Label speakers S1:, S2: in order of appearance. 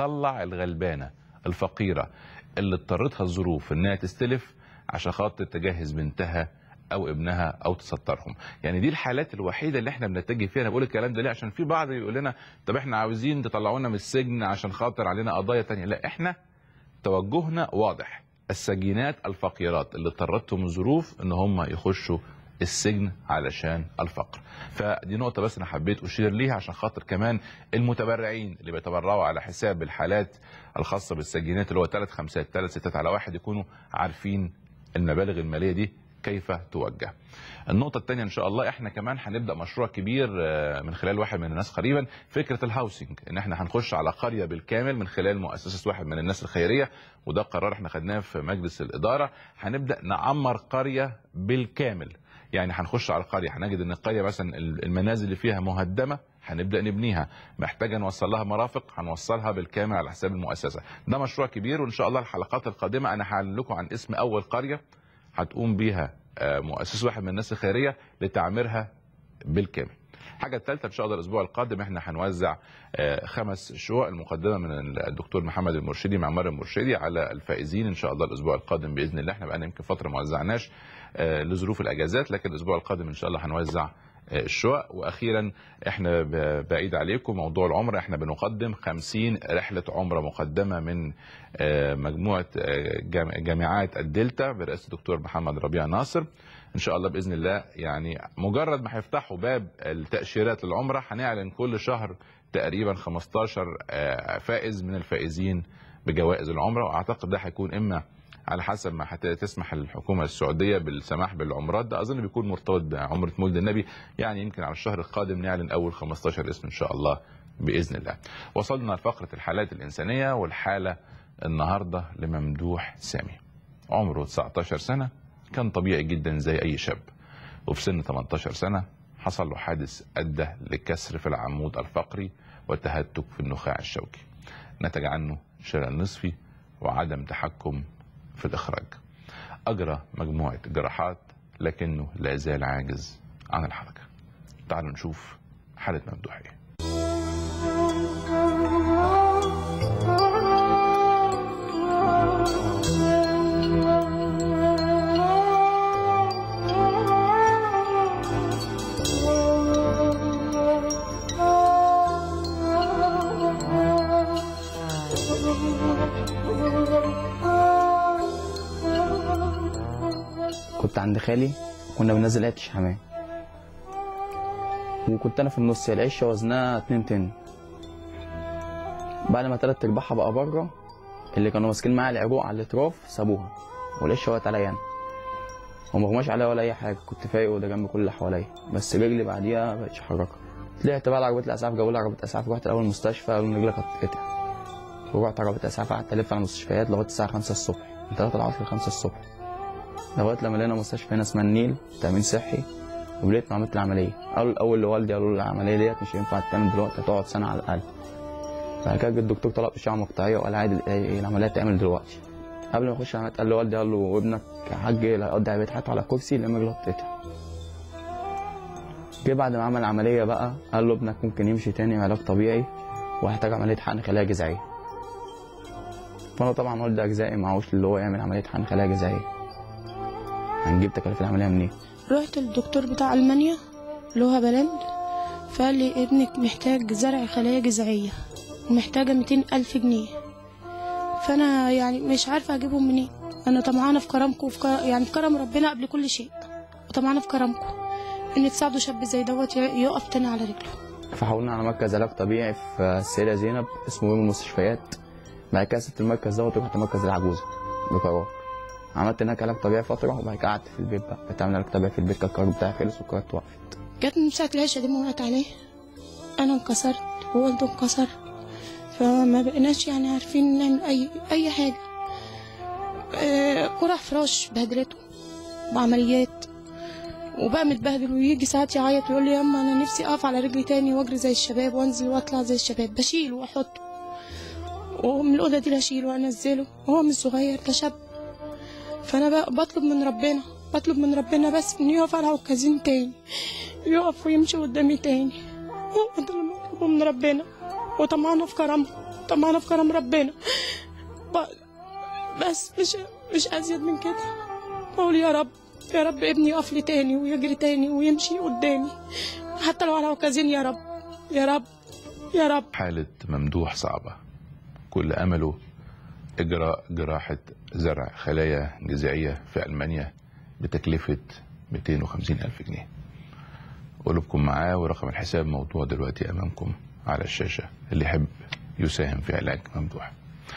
S1: طلع الغلبانه الفقيره اللي اضطرتها الظروف انها تستلف عشان خاطر تجهز بنتها او ابنها او تسترهم يعني دي الحالات الوحيده اللي احنا بنتجه فيها انا بقول الكلام ده ليه عشان في بعض يقول لنا طب احنا عاوزين تطلعونا من السجن عشان خاطر علينا قضايا تانية لا احنا توجهنا واضح السجينات الفقيرات اللي اضطرتهم الظروف ان هم يخشوا السجن علشان الفقر فدي نقطة بس أنا حبيت أشير ليها عشان خاطر كمان المتبرعين اللي بيتبرعوا على حساب الحالات الخاصة بالسجينات اللي هو ثلاث خمسات ثلاث ستات على واحد يكونوا عارفين المبالغ المالية دي كيف توجه النقطة الثانية إن شاء الله إحنا كمان هنبدأ مشروع كبير آه، من خلال واحد من الناس قريبا فكرة الهاوسنج إن إحنا هنخش على قرية بالكامل من خلال مؤسسة واحد من الناس الخيرية وده قرار إحنا خدناه في مجلس الإدارة هنبدأ نعمر قرية بالكامل يعني هنخش على القرية هنجد إن القرية مثلا المنازل اللي فيها مهدمة هنبدا نبنيها محتاجه نوصل لها مرافق هنوصلها بالكامل على حساب المؤسسه ده مشروع كبير وان شاء الله الحلقات القادمه انا هعلن لكم عن اسم اول قريه هتقوم بيها آه، مؤسسه واحد من الناس الخيريه لتعميرها بالكامل الحاجه الثالثه ان شاء الله الاسبوع القادم احنا هنوزع آه، خمس شقق المقدمه من الدكتور محمد المرشدي معمار المرشدي على الفائزين ان شاء الله الاسبوع القادم باذن الله احنا بقى يمكن فتره ما وزعناش آه، لظروف الاجازات لكن الاسبوع القادم ان شاء الله هنوزع آه، الشقق واخيرا احنا ب- بعيد عليكم موضوع العمره احنا بنقدم 50 رحله عمره مقدمه من آه، مجموعه آه، جام- جامعات الدلتا برئاسه الدكتور محمد ربيع ناصر ان شاء الله باذن الله يعني مجرد ما هيفتحوا باب التاشيرات للعمره هنعلن كل شهر تقريبا 15 آه، فائز من الفائزين بجوائز العمره واعتقد ده هيكون اما على حسب ما هت- تسمح الحكومه السعوديه بالسماح بالعمرات ده اظن بيكون مرتبط بعمره مولد النبي يعني يمكن على الشهر القادم نعلن اول 15 اسم ان شاء الله باذن الله. وصلنا لفقره الحالات الانسانيه والحاله النهارده لممدوح سامي. عمره 19 سنه كان طبيعي جدا زي اي شاب. وفي سن 18 سنه حصل له حادث ادى لكسر في العمود الفقري وتهتك في النخاع الشوكي. نتج عنه شلل نصفي وعدم تحكم في الإخراج أجرى مجموعة جراحات لكنه لا زال عاجز عن الحركة تعالوا نشوف حالة ممدوح إيه
S2: كنت عند خالي كنا بننزل عيش حمام وكنت انا في النص العشه وزنها 2 طن بعد ما تلات ارباعها بقى بره اللي كانوا ماسكين معايا العروق على الاطراف سابوها والعشه وقعت عليا انا وما غماش عليا ولا اي حاجه كنت فايق وده جنب كل اللي حواليا بس رجلي بعديها مبقتش احركها طلعت بقى عربيه الاسعاف جابوا لي عربيه اسعاف رحت الاول المستشفى قالوا ان رجلك هتتقطع ورحت عربيه اسعاف قعدت الف على المستشفيات لغايه الساعه 5 الصبح من 3 العصر ل 5 الصبح لغايه لما لقينا مستشفى هنا اسمها النيل تامين صحي وبديت عملت العمليه قالوا الاول لوالدي قالوا له العمليه ديت مش هينفع تتعمل دلوقتي هتقعد سنه على الاقل بعد كده جه الدكتور طلب اشعه مقطعيه وقال عادي ال- العمليه تعمل دلوقتي قبل ما يخش العمليه قال له والدي قال له ابنك يا حاج لا هيقضي بيت حياته على كرسي لما رجله تتقطع جه بعد ما عمل العمليه بقى قال له ابنك ممكن يمشي تاني علاج طبيعي وهيحتاج عمليه حقن خلايا جذعيه فانا طبعا والدي اجزائي معهوش اللي هو يعمل عمليه حقن خلايا جذعيه هنجيب تكاليف العمليه منين
S3: رحت للدكتور بتاع ألمانيا اللي هو بلند فقال لي ابنك محتاج زرع خلايا جذعية ومحتاجة 200 ألف جنيه فأنا يعني مش عارفة أجيبهم منين أنا طمعانة في كرمكم وفي كرم يعني في كرم ربنا قبل كل شيء وطمعانة في كرمكم إن تساعدوا شاب زي دوت يقف تاني على رجله
S2: فحولنا على مركز علاج طبيعي في السيدة زينب اسمه يوم المستشفيات بعد كده سبت المركز دوت ورحت مركز العجوزة بقرار عملت هناك علاج طبيعي فترة وبعد كده قعدت في البيت بقى بتعمل علاج طبيعي في البيت كان القرار بتاعي خلص والقرار اتوقفت
S3: جت من ساعة العشاء دي ما وقعت عليه أنا انكسرت ووالده انكسر فما بقيناش يعني عارفين نعمل أي أي حاجة آه، قرع فراش بهدلته بعمليات وبقى متبهدل ويجي ساعات يعيط ويقول لي ياما انا نفسي اقف على رجلي تاني واجري زي الشباب وانزل واطلع زي الشباب بشيله واحطه ومن الاوضه دي اشيله وانزله وهو مش صغير ده شاب فانا بقى بطلب من ربنا بطلب من ربنا بس انه يقف على عكازين تاني يقف ويمشي قدامي تاني هو ده اللي بطلبه من ربنا وطمعنا في كرمه طمعانه في كرم ربنا ب- بس مش مش ازيد من كده بقول يا رب يا رب ابني يقف لي تاني ويجري تاني ويمشي قدامي حتى لو على عكازين يا رب يا رب يا رب
S1: حالة ممدوح صعبة كل أمله إجراء جراحة زرع خلايا جذعية في ألمانيا بتكلفة 250 ألف جنيه قلوبكم معاه ورقم الحساب موضوع دلوقتي أمامكم على الشاشة اللي يحب يساهم في علاج ممدوح